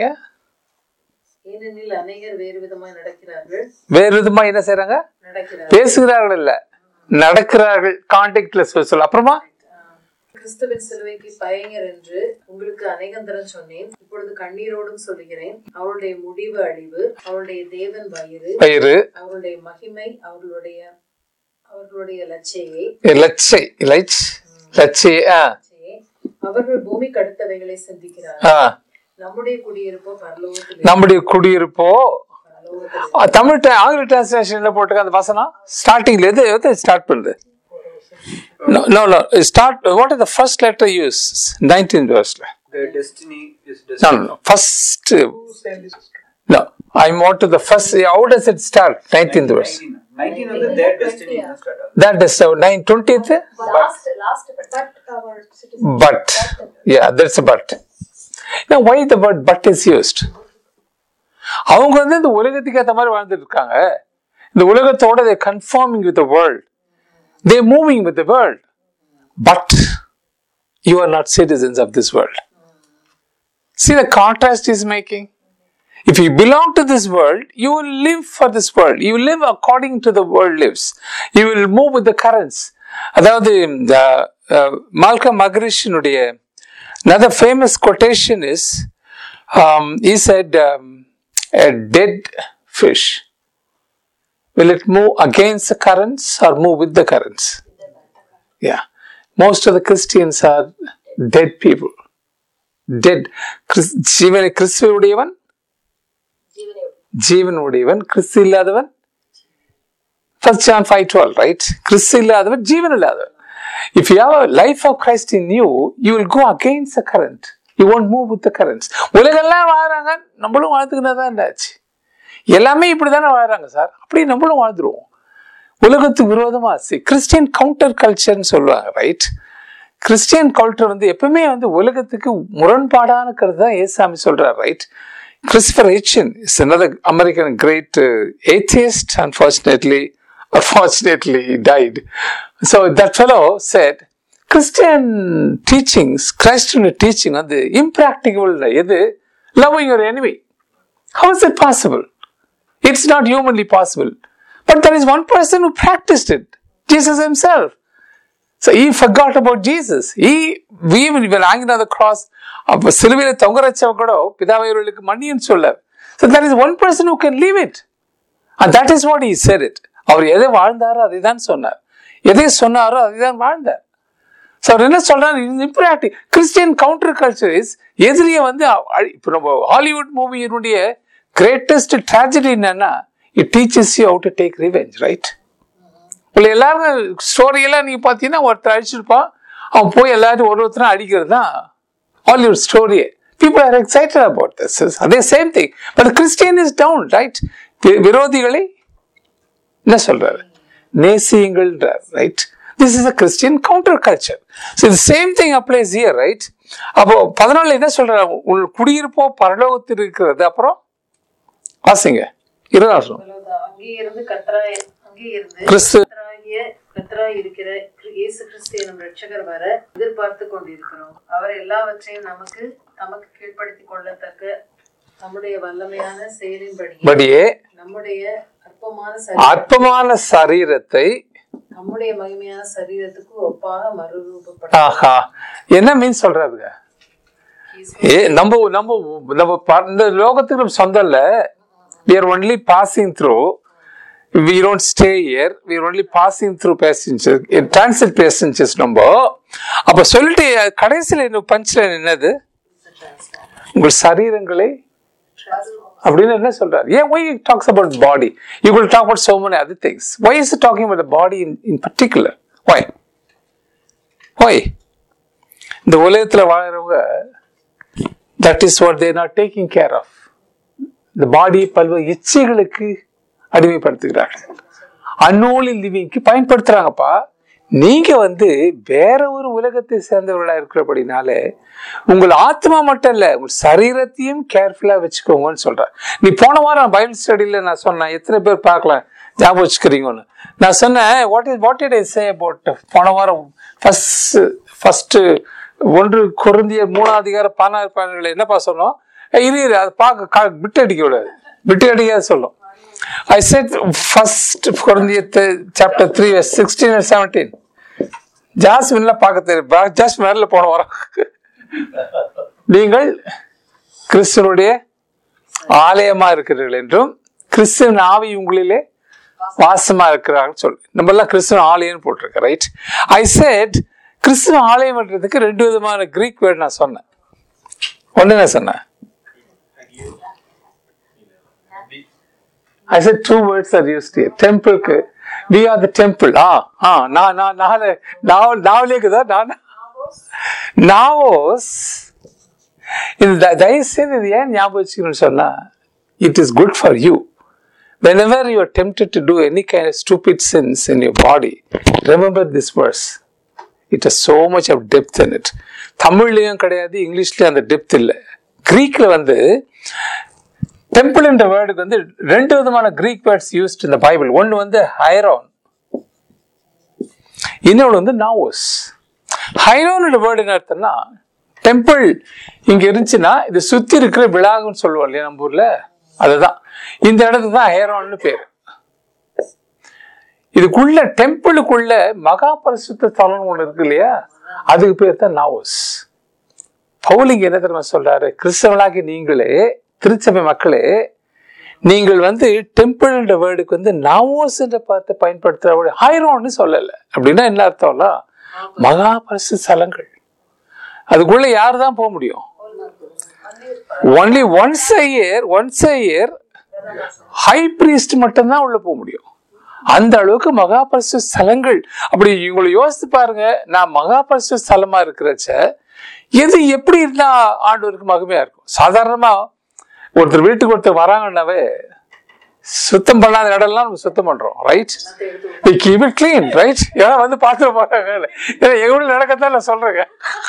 ஏனெனில் அநேகர் வேறு விதமாய் நடக்கிறார்கள் வேறு விதமா என்ன செய்றாங்க நடக்கிறார்கள் பேசுகிறார்கள் இல்ல நடக்கிறார்கள் கான்டெக்ட்ல சொல்ல அப்புறமா கிறிஸ்துவின் சிலுவைக்கு பயங்கர் என்று உங்களுக்கு அநேகந்தரம் சொன்னேன் இப்பொழுது கண்ணீரோடும் சொல்லுகிறேன் அவருடைய முடிவு அழிவு அவருடைய தேவன் வயிறு பயிறு அவருடைய மகிமை அவர்களுடைய அவர்களுடைய லட்சையை லட்சை லட்ச் லட்சை ஆ லட்சையை. அவர்கள் பூமிக்கு அடுத்தவைகளை சிந்திக்கிறார் ஆ நம்முடைய குடியிருப்போ பரலோகத்தில் நம்முடைய குடியிருப்போ பரலோகத்தில் ஆ, தமிழ் ட- ஆங்கில டிரான்ஸ்லேஷன்ல போட்டுக்க அந்த வசனம் ஸ்டார்டிங்ல எது எது ஸ்டார்ட் பண்ணுது no no no start what is the first letter use nineteen வேர்ஸ்ல Their destiny is no destiny. No first no I want to the first how does it start nineteenth verse 19 of the, their destiny is started. That is nine twentieth Last, last, but our citizen. but yeah there's a but now why the word but is used அவங்க வந்து இந்த உலகத்துக்கு ஏற்ற மாதிரி வாழ்ந்துட்டு இருக்காங்க இந்த உலகத்தோட they conforming with the world they moving with the world but you are not citizens of this world see the contrast he's making if you belong to this world you will live for this world you will live according to the world lives you will move with the currents அதாவது இந்த Malcolm மகரிஷினுடைய another famous quotation is um, he said um, a dead fish will it move against the currents or move with the currents yeah most of the christians are dead people dead கிறிஸ்- ஜீவனை கிறிஸ்துவ உடையவன் ஜீவன் உடையவன் கிறிஸ்து இல்லாதவன் first John five twelve right கிறிஸ்து இல்லாதவன் ஜீவன் இல்லாதவன் if you have a life of Christ in you you will go against the current you won't move with the currents உலகெல்லாம் வாழ்றாங்க நம்மளும் வாழ்த்துக்கினா தான் என்னாச்சு எல்லாமே இப்படி தானே வாழ்றாங்க சார் அப்படி நம்மளும் வாழ்ந்துருவோம் உலகத்துக்கு விரோதமா சி கிறிஸ்டியன் கவுண்டர் கல்ச்சர்னு சொல்லுவாங்க ரைட் கிறிஸ்டியன் கல்ச்சர் வந்து எப்பவுமே வந்து உலகத்துக்கு முரண்பாடான கருத்து தான் ஏசாமி சொல்றார் right Christopher Hitchens is another American great atheist unfortunately unfortunately he died so that fellow said christian teachings christian teaching வந்து impracticable எது loving your enemy how is it possible it's not humanly possible But there is one person who practiced it Jesus himself. So he forgot about Jesus. He, we even when hanging on the cross, அப்ப சிலுவையில தொங்க வச்சவ கூட பிதாவையர்களுக்கு மன்னின்னு சொல்லார் So there is one person who can leave it. And that is what he said it. அவர் எதை வாழ்ந்தாரோ அதை தான் சொன்னார் எதை சொன்னாரோ அதை தான் வாழ்ந்தார் ஸோ அவர் என்ன சொல்றாரு இம்ப்ராக்டி கிறிஸ்டியன் கவுண்டர் கல்ச்சர் இஸ் எதிரியை வந்து அழி- இப்போ நம்ம ஹாலிவுட் மூவியினுடைய கிரேட்டஸ்ட் ட்ராஜடி என்னன்னா it teachers you how to take revenge right இல்லை எல்லாரும் ஸ்டோரியெல்லாம் நீங்க பார்த்தீங்கன்னா ஒருத்தர் அடிச்சிருப்பான் அவன் போய் எல்லாரும் ஒரு ஒருத்தரும் அடிக்கிறது தான் Hollywood story people are excited about this அதே same thing but Christian is down right விரோதிகளை என்ன சொல்றாரு நேசியுங்கள்ன்றார் right this is a Christian counter culture so இது same thing applies here right அப்போ பதினாலு என்ன சொல்றாரு உன் குடியிருப்போ பரலோகத்தில் இருக்கிறது அப்புறம் வாசிங்க இருபதாம் அங்கே இருந்து கத்தராய் அங்கே இருந்து கிறிஸ்து கர்த்தராகிய கர்த்தராய் இருக்கிற கிரி- இயேசு கிறிஸ்து எனும் ரட்சகர் வர எதிர்பார்த்து கொண்டிருக்கிறோம் அவர் எல்லாவற்றையும் நமக்கு நமக்கு கீழ்ப்படுத்திக் கொள்ளத்தக்க நம்முடைய வல்லமையான செயலின்படி படியே நம்முடைய அற்பமான சரீரம் அற்பமான சரீரத்தை நம்முடைய மகிமையான சரீரத்துக்கு ஒப்பாக மறுரூபப்பட்ட ஆஹா என்ன மீன் சொல்றாருங்க ஏ நம்ம நம்ம நம்ம ப- இந்த லோகத்துக்கு நம்ம சொந்தம் இல்ல we are only passing through we don't stay here we are only passing through passengers transit passengers நம்ம அப்ப சொல்லிட்டு கடைசியில இன்னும் பஞ்ச்லைன் என்னது உங்கள் சரீரங்களை அப்படின்னு என்ன சொல்றாரு ஏன் why talks about body you will talk about so many other things why is talking about body in in particular why why இந்த உலகத்துல வாழறவங்க that is what they're not taking care of இந்த பாடி பல்வேறு இச்சைகளுக்கு அடிமைப்படுத்துகிறார்கள் அன்னோலி லிவிங்க்கு பயன்படுத்துறாங்கப்பா நீங்க வந்து வேற ஒரு உலகத்தை சேர்ந்தவர்களா இருக்கிறபடினாலே உங்கள் ஆத்மா மட்டும் இல்ல உங்கள் சரீரத்தையும் கேர்ஃபுல்லா வச்சுக்கோங்கன்னு சொல்றேன் நீ போன வாரம் பைபிள் ஸ்டடியில நான் சொன்னேன் எத்தனை பேர் பார்க்கலாம் ஞாபகம் வச்சுக்கிறீங்கன்னு நான் சொன்னேன் what is what it I say about போன வாரம் ஃபர்ஸ்ட் ஃபர்ஸ்ட் ஒன்று குருந்திய மூணாவது அதிகாரம் பதினாறு பதினேழு என்னப்பா சொன்னோம் ஏய், இரு இரு அதை பார்க்க கா- விட்டு அடிக்க கூடாது விட்டு அடிக்காத சொல்லும் I said first Corinthians chapter 3 verse 16 and 17. ஜாஸ்மின்ல பார்க்க தெரியும் ஜாஸ்மின் மேல போன வாரம் நீங்கள் கிறிஸ்துவனுடைய ஆலயமா இருக்கிறீர்கள் என்றும் கிறிஸ்துவின் ஆவி உங்களிலே வாசமா இருக்கிறாங்கன்னு சொல்லு நம்ம எல்லாம் கிறிஸ்துவ ஆலயம்னு போட்டிருக்க ரைட் ஐ செட் கிறிஸ்துவ ஆலயம்ன்றதுக்கு ரெண்டு விதமான கிரீக் வேர்டு நான் சொன்னேன் ஒண்ணு என்ன சொன்னேன் I said two words are used here. Temple க்கு we are the temple. ஆ ஆ நான் நான் நாலு நாவல் நாவலே இருக்குதா நான் நாவோஸ் இது த- தயவு செய்து இது ஏன் ஞாபகம் வச்சுக்கணும்னு சொன்னா it is good for you whenever you are tempted to do any kind of stupid sins in your body remember this verse it has so much of depth in it தமிழ்லயும் கிடையாது இங்கிலீஷ்லயும் அந்த டெப்த் இல்லை கிரீக்ல வந்து temple என்ற வேர்டுக்கு வந்து ரெண்டு விதமான கிரீக் வேர்ட்ஸ் யூஸ்ட் இந்த பைபிள் ஒன்னு வந்து ஹைரோன் இன்னொன்று வந்து நாவோஸ் ஹைரோனோட வேர்டு என்ன அர்த்தம்னா டெம்பிள் இங்க இருந்துச்சுன்னா இது சுத்தி இருக்கிற விழாகுன்னு சொல்லுவோம் இல்லையா நம்ம ஊர்ல அதுதான் இந்த இடத்துக்கு தான் ஹைரோன்னு பேரு இதுக்குள்ள டெம்பிளுக்குள்ள மகா பரிசுத்த தலம் ஒன்று இருக்கு இல்லையா அதுக்கு பேர் தான் நாவோஸ் பவுலிங்க என்ன தெரியுமா சொல்றாரு கிறிஸ்தவனாகி நீங்களே திருச்சபை மக்களே நீங்கள் வந்து டெம்பிள் என்ற வேர்டுக்கு வந்து நாவோஸ் என்ற பார்த்து பயன்படுத்துற ஹைரோன்னு சொல்லல அப்படின்னா என்ன அர்த்தம்னா மகா பரிசு ஸ்தலங்கள் அதுக்குள்ள யார் தான் போக முடியும் only once a year once a year high priest மட்டும்தான் உள்ள போக முடியும் அந்த அளவுக்கு மகாபரிசு ஸ்தலங்கள் அப்படி இவங்களை யோசித்து பாருங்க நான் மகாபரிசு ஸ்தலமா இருக்கிறச்ச எது எப்படி இருந்தா ஆண்டவருக்கு மகிமையா இருக்கும் சாதாரணமா ஒருத்தர் வீட்டுக்கு ஒருத்தர் வராங்கன்னாவே சுத்தம் பண்ணாத இடம்லாம் நம்ம சுத்தம் பண்றோம் right keep it clean right ஏன்னா வந்து பார்த்துட்டு போறாங்க ஏன்னா எவ்வளவு நடக்கத்தான் நான் சொல்றேங்க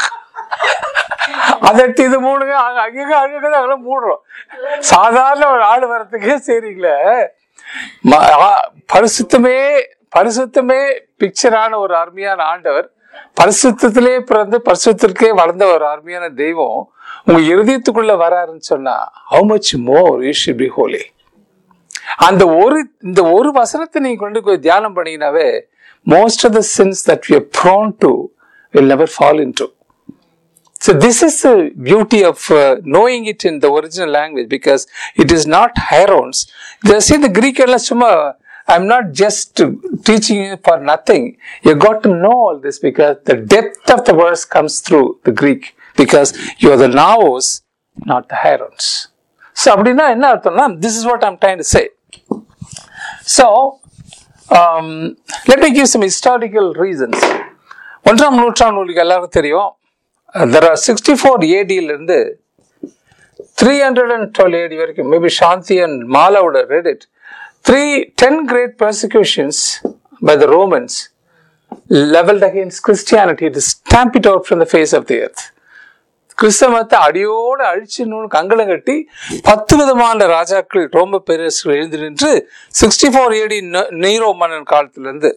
அதை எடுத்து இது மூணுங்க அங்க அங்கங்க அங்கங்க அதெல்லாம் மூடுறோம் சாதாரண ஒரு ஆள் வரத்துக்கே சரிங்களே ம- ஆ- பரிசுத்தமே பரிசுத்தமே பிக்சரான ஒரு அருமையான ஆண்டவர் பரிசுத்திலே பிறந்து பரிசுத்திற்கே வளர்ந்த ஒரு அருமையான தெய்வம் உங்க இருதயத்துக்குள்ள வராருன்னு சொன்னா how much more you should be holy அந்த ஒரு இந்த ஒரு வசனத்தை நீங்க கொண்டு போய் தியானம் பண்ணீங்கன்னாவே most of the sins that we prone to will never fall into So this is the beauty of uh, knowing it in the original language because it is not Hirons. They say the Greek எல்லாம் சும்மா I'm not just teaching you for nothing. You got to know all this because the depth of the verse comes through the Greek because you are the Naos, not the Hirons. So அப்படின்னா என்ன அர்த்தம்னா this is what I'm trying to say. So um, let me give some historical reasons. ஒன்றாம் நூற்றாண்டு உங்களுக்கு எல்லாருக்கும் தெரியும் there are sixty four ஏடியிலிருந்து three hundred and twelve AD வரைக்கும் மேபி சாந்தி அண்ட் மாலாவோட read it three ten great persecutions by the Romans levelled against Christianity to stamp it out from the face of the earth கிறிஸ்தவத்தை அடியோடு அழிச்சிடணும்னு கங்கலம் கட்டி பத்து விதமான ராஜாக்கள் ரோம பேரரசுகள் எழுந்து நின்று சிக்ஸ்டி ஃபோர் ஏடி நீரோ மன்னன் காலத்திலிருந்து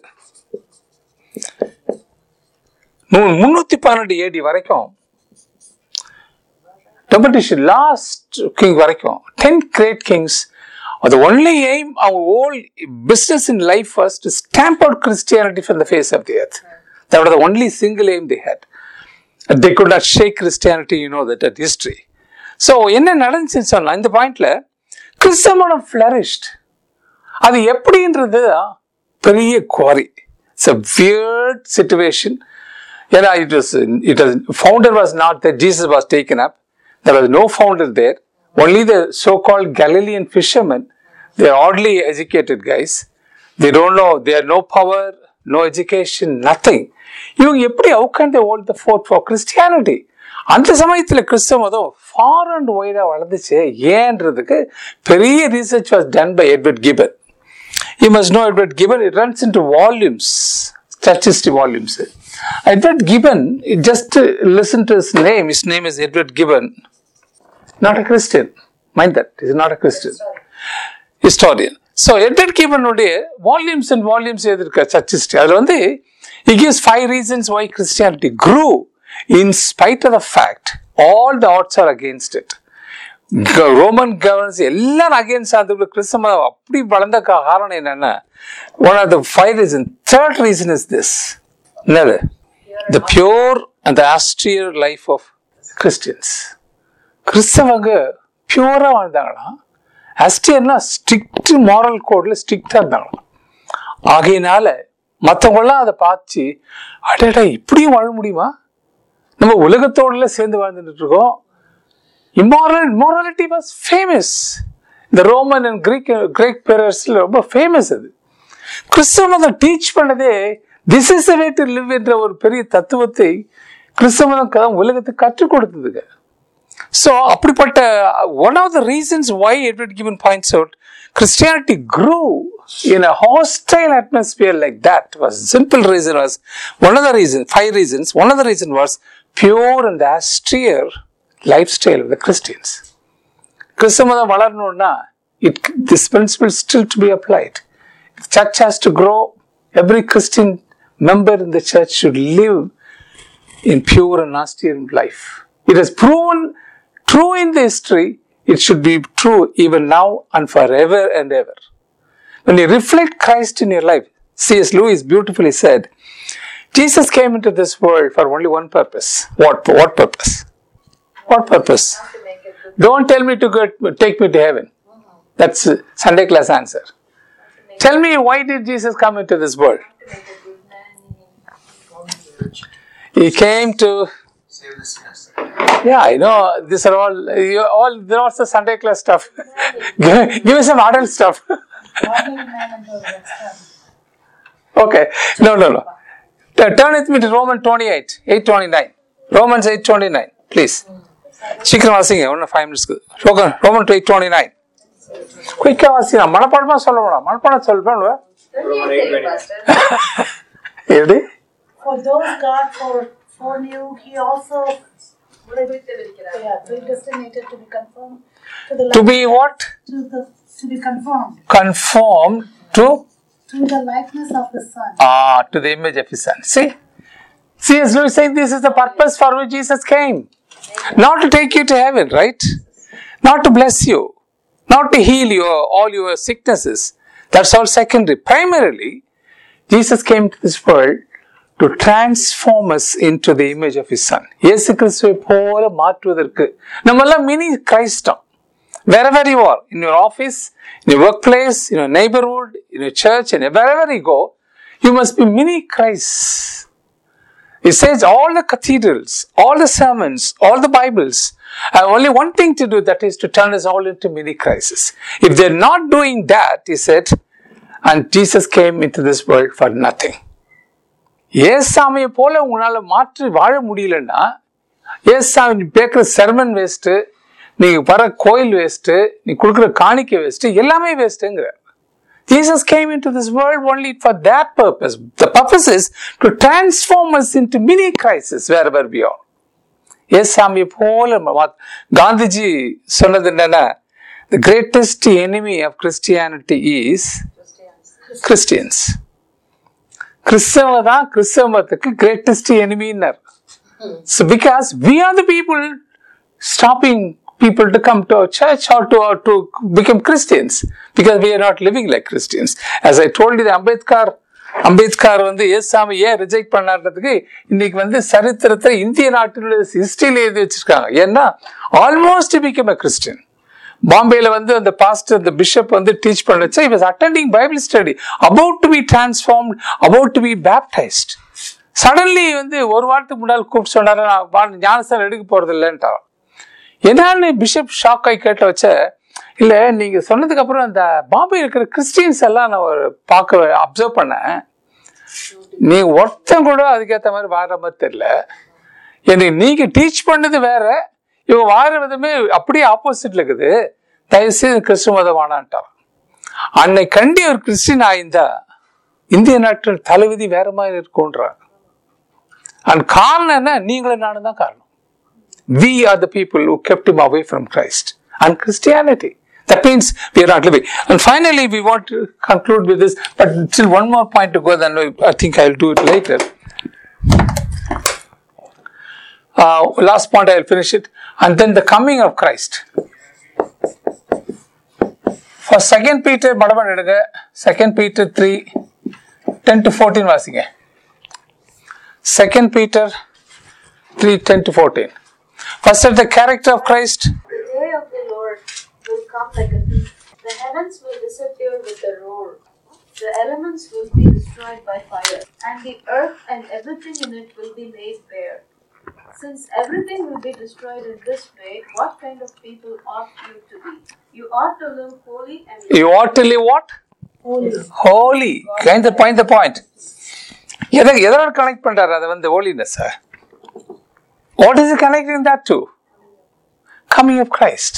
முன்னூத்தி பன்னெண்டு ஏடி வரைக்கும் டொபட்டிஷன் லாஸ்ட் கிங் வரைக்கும் ten great kings the only aim our whole business in life was to stamp out Christianity from the face of the earth. That was the only single aim they had. They could not shake Christianity, you know that at history. So என்ன நடந்துச்சுன்னு சொன்னா இந்த பாயிண்ட்ல கிறிஸ்தவம் ஃபிளரிஷ்ட் அது எப்படின்றது பெரிய query it's a weird situation ஏன்னா it was it was founder was not that Jesus was taken up there was no founder there only the so-called galilean fishermen they are oddly educated guys they don't know they have no power no education nothing இவங்க எப்படி how can they hold the fort for christianity அந்த சமயத்தில் கிறிஸ்தவ மதம் for and ஒய்டாக வளர்ந்துச்சு ஏன்றதுக்கு பெரிய research was done by Edward Gibbon you must know Edward Gibbon, it runs into volumes, statistic volumes. Edward Gibbon, just uh, listen to his name, his name is Edward Gibbon, not a Christian. Mind that, he's not a Christian. Historian. So, Edward Gibbon உடைய volumes and volumes எழுதியிருக்க statistics. அதில் வந்து he gives five reasons why Christianity grew in spite of the fact all the odds are against it. Roman governance எல்லாரும் against அது கிறிஸ்தவ அப்படி வளர்ந்த கா- காரணம் என்னன்னா one of the five reason third reason is this என்னது the pure and austere life of Christians கிறிஸ்தவங்க பியூரா வாழ்ந்தாங்களாம் ஆஸ்ட்ரியர்னா ஸ்ட்ரிக்ட் மாரல் கோட்ல ஸ்ட்ரிக்டா இருந்தாங்களாம் ஆகையினால மற்றவங்களாம் அதை பார்த்து அடடா இப்படியும் வாழ முடியுமா நம்ம உலகத்தோடல சேர்ந்து வாழ்ந்துட்டு இருக்கோம் immoral morality was famous இந்த ரோமன் அண்ட் கிரீக் கிரேக் பேரர்ஸ்ல ரொம்ப ஃபேமஸ் அது கிறிஸ்தவ மதம் டீச் பண்ணதே this is way to live என்ற ஒரு பெரிய தத்துவத்தை கிறிஸ்தவ மதம் க- உலகத்துக்கு கற்றுக் கொடுத்ததுங்க ஸோ அப்படிப்பட்ட one of the reasons why Edward கிவன் points out Christianity grew in a hostile atmosphere like that was simple reason was one of the reason five reasons one of the reason was pure and austere life style of the Christians கிறிஸ்தவ மதம் வளரணும்னா it this principle still to be applied church has to grow every christian member in the church should live in pure and austere life it has proven true in the history it should be true even now and forever and ever when you reflect christ in your life cs lewis beautifully said jesus came into this world for only one purpose what what purpose what purpose don't tell me to go take me to heaven that's uh, sunday class answer Tell me, why did Jesus come into this world? He came to. Save the sinners. Yeah, I know. These are all. You all. They're also Sunday class stuff. give, give me some adult stuff. Ordinary man and the rest. okay. No, no, no. T- Turn with me to Romans 28, 829. Romans 829, please. சீக்கிரம் வாசிங்க ஒன்றும் five மினிட்ஸ்க்கு ரோகன் Roman eight twenty nine குயிக்காக வாசிங்க மனப்பாடமாக சொல்ல வேணாம் மனப்பாடம் சொல்லுவேன் எப்படி For those God for foreknew, He also yeah, predestinated to be conformed to the to like, be what to the to be conformed conform to to the likeness of the Son. ah, to the image of his son. See? C.S. Lewis saying this is the purpose for which Jesus came. Not to take you to heaven, right? Not to bless you. not to heal your all your sicknesses. That's all secondary. Primarily, Jesus came to this world to transform us into the image of his son. இயேசு கிறிஸ்துவை போல மாற்றுவதற்கு நம்ம எல்லாம் mini கிரைஸ்டம் wherever you are, in your office, in your workplace, in your neighborhood, in your church, and wherever you go, you must be mini Christ. It says all the cathedrals, all the sermons, all the Bibles have only one thing to do that is to turn us all into mini Christs. If they're not doing that, he said, and Jesus came into this world for nothing. ஏசாமியை போல உங்களால மாற்றி வாழ முடியலன்னா ஏசாமி நீ பேக்கிற sermon waste நீ வர கோயில் வேஸ்ட்டு நீ கொடுக்குற காணிக்கை வேஸ்ட்டு எல்லாமே வேஸ்ட்டுங்கிற Jesus came into this world only for that purpose. The purpose is to transform us into mini crisis wherever we are. ஏசாமியை போல மா- காந்திஜி சொன்னது என்னன்னா the greatest enemy of Christianity is Christians. கிறிஸ்தவ தான் கிறிஸ்தவ மதத்துக்கு கிரேட்டஸ்ட் எனிமின்னர் So because we are the people stopping people to come to our church or to or to become Christians because we are not living like Christians. As I told you, the Ambedkar Ambedkar வந்து ஏசாமி ஏன் reject பண்ணான்றதுக்கு இன்னைக்கு வந்து சரித்திரத்தை இந்திய நாட்டினுடைய ஹிஸ்டரியில எழுதி வச்சிருக்காங்க ஏன்னா ஆல்மோஸ்ட் பிகம் அ கிறிஸ்டியன் பாம்பேல வந்து அந்த பாஸ்டர் அந்த பிஷப் வந்து டீச் பண்ணச்சா he was attending Bible study about to be transformed about to be baptized suddenly வந்து ஒரு வாரத்துக்கு முன்னால் கூப்பிட்டு சொன்னாரு நான் வா- ஞானஸ்தானம் எடுக்க போறது இல்லைன்ட்டா என்னன்னு பிஷப் ஷாக் ஆகி கேட்ட வச்ச இல்ல நீங்க சொன்னதுக்கு அப்புறம் அந்த பாம்பே இருக்கிற கிறிஸ்டியன்ஸ் எல்லாம் நான் ஒரு பார்க்க அப்சர்வ் பண்ணேன் நீ ஒருத்தன் கூட அதுக்கேற்ற மாதிரி வார மாதிரி தெரியல எனக்கு நீங்க டீச் பண்ணது வேற இவங்க வார விதமே அப்படியே ஆப்போசிட்ல இருக்குது தயவுசெய்து கிறிஸ்துவ மதம் வானான்ட்டான் அன்னை கண்டி ஒரு கிறிஸ்டின் ஆயிருந்தா இந்திய நாட்டின் தலைவிதி வேற மாதிரி இருக்கும்ன்றாங்க அண்ட் காரணம் என்ன நீங்களும் நானும் தான் காரணம் we are the people who kept him away from Christ and Christianity. That means we are not living. And finally, we want to conclude with this, but still one more point to go, then I think I'll do it later. Uh, last point, I'll finish it. And then the coming of Christ. For second Peter, மடமன் எடுங்க second Peter 3, 10 to 14 வாசிங்க. Second Peter 3, 10 to 14. First, at the character of Christ. The day of the Lord will come like a thief. The heavens will disappear with a roar. The elements will be destroyed by fire, and the earth and everything in it will be laid bare. Since everything will be destroyed in this way, what kind of people ought you to be? You ought to live holy and You ought to live what? Holy. Holy. Kind the point, the point. எதை எதோட connect பண்றாரு அதை வந்து holiness what is connecting that to coming of Christ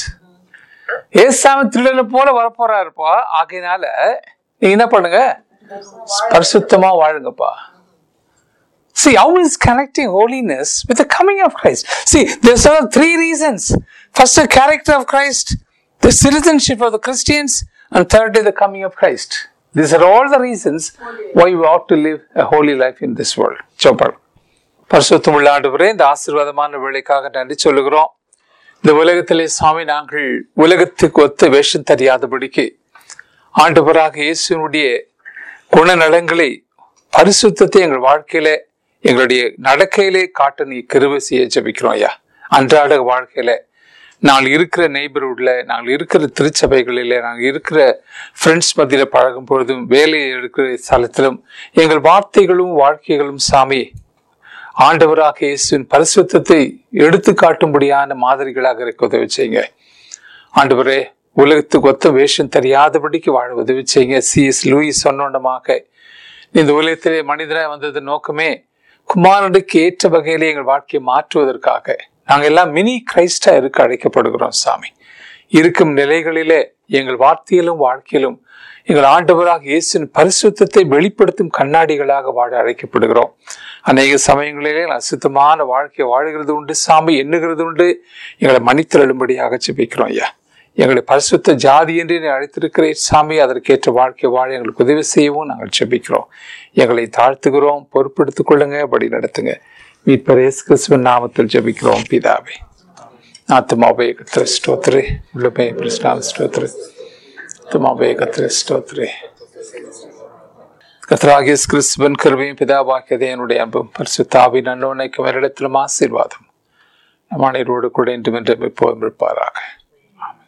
ஏசாம திருடனை போல வரப்போறாருப்பா ஆகையினால நீங்க என்ன பண்ணுங்க பரிசுத்தமா வாழுங்கப்பா See, how is connecting holiness with the coming of Christ? See, there's are three reasons. First, the character of Christ, the citizenship of the Christians, and thirdly, the coming of Christ. These are all the reasons why we ought to live a holy life in this world. சோப்பர் பரிசுத்தம் உள்ள ஆண்டவரே இந்த ஆசீர்வாதமான வேலைக்காக நன்றி சொல்லுகிறோம் இந்த உலகத்திலே சாமி நாங்கள் உலகத்துக்கு ஒத்த வேஷம் தெரியாதபடிக்கு ஆண்டவராக இயேசுனுடைய குணநலங்களை பரிசுத்தத்தை எங்கள் வாழ்க்கையில எங்களுடைய நடக்கையிலே காட்ட நீ கிருபை செய்ய ஜெபிக்கிறோம் ஐயா அன்றாட வாழ்க்கையில நாங்கள் இருக்கிற நெய்பர்ஹுட்ல நாங்கள் இருக்கிற திருச்சபைகளில நாங்கள் இருக்கிற ஃப்ரெண்ட்ஸ் மத்தியில பழகும் பொழுதும் வேலையை எடுக்கிற ஸ்தலத்திலும் எங்கள் வார்த்தைகளும் வாழ்க்கைகளும் சாமி ஆண்டவராக இயேசுவின் பரிசுத்தத்தை எடுத்து காட்டும்படியான மாதிரிகளாக இருக்க உதவி செய்யுங்க ஆண்டவரே உலகத்துக்கு ஒத்த வேஷம் தெரியாதபடிக்கு வாழ உதவி செய்யுங்க சிஎஸ் லூயிஸ் சொன்னோண்டமாக இந்த உலகத்திலே மனிதனாய் வந்தது நோக்கமே குமாரனுக்கு ஏற்ற வகையிலே எங்கள் வாழ்க்கையை மாற்றுவதற்காக நாங்கள் எல்லாம் மினி கிரைஸ்டா இருக்க அழைக்கப்படுகிறோம் சாமி இருக்கும் நிலைகளிலே எங்கள் வார்த்தையிலும் வாழ்க்கையிலும் எங்கள் ஆண்டவராக இயேசுவின் பரிசுத்தத்தை வெளிப்படுத்தும் கண்ணாடிகளாக வாழ அழைக்கப்படுகிறோம் அநேக சமயங்களிலே அசுத்தமான வாழ்க்கையை வாழுகிறது உண்டு சாமி எண்ணுகிறது உண்டு எங்களை மன்னித்தருளும்படியாக ஜெபிக்கிறோம் ஐயா எங்களை பரிசுத்த ஜாதி என்று நீ அழைத்திருக்கிறேன் சாமி அதற்கேற்ற வாழ்க்கை வாழ எங்களுக்கு உதவி செய்யவும் நாங்கள் ஜெபிக்கிறோம் எங்களை தாழ்த்துகிறோம் பொறுப்பெடுத்துக் கொள்ளுங்க படி நடத்துங்க மீட்பர் இயேசு கிறிஸ்துவின் நாமத்தில் ஜெபிக்கிறோம் பிதாவே ಆತ್ಮಾವೇ ಕತ್ರ ಸ್ತೋತ್ರೆ ಉಳುಮೆ ಪ್ರಶ್ನಾಮ ಸ್ತೋತ್ರೆ ಆತ್ಮಾವೇ ಕತ್ರ ಸ್ತೋತ್ರೆ கர்த்தராகிய கிறிஸ்துவன் கருவையும் பிதாவாக்கியதே என்னுடைய அன்பும் பரிசுத்தாவின் அன்னோனைக்கும் இடத்திலும் ஆசீர்வாதம் நம் அனைவரோடு கூட இன்றும் என்றும் எப்போதும் இருப்பாராக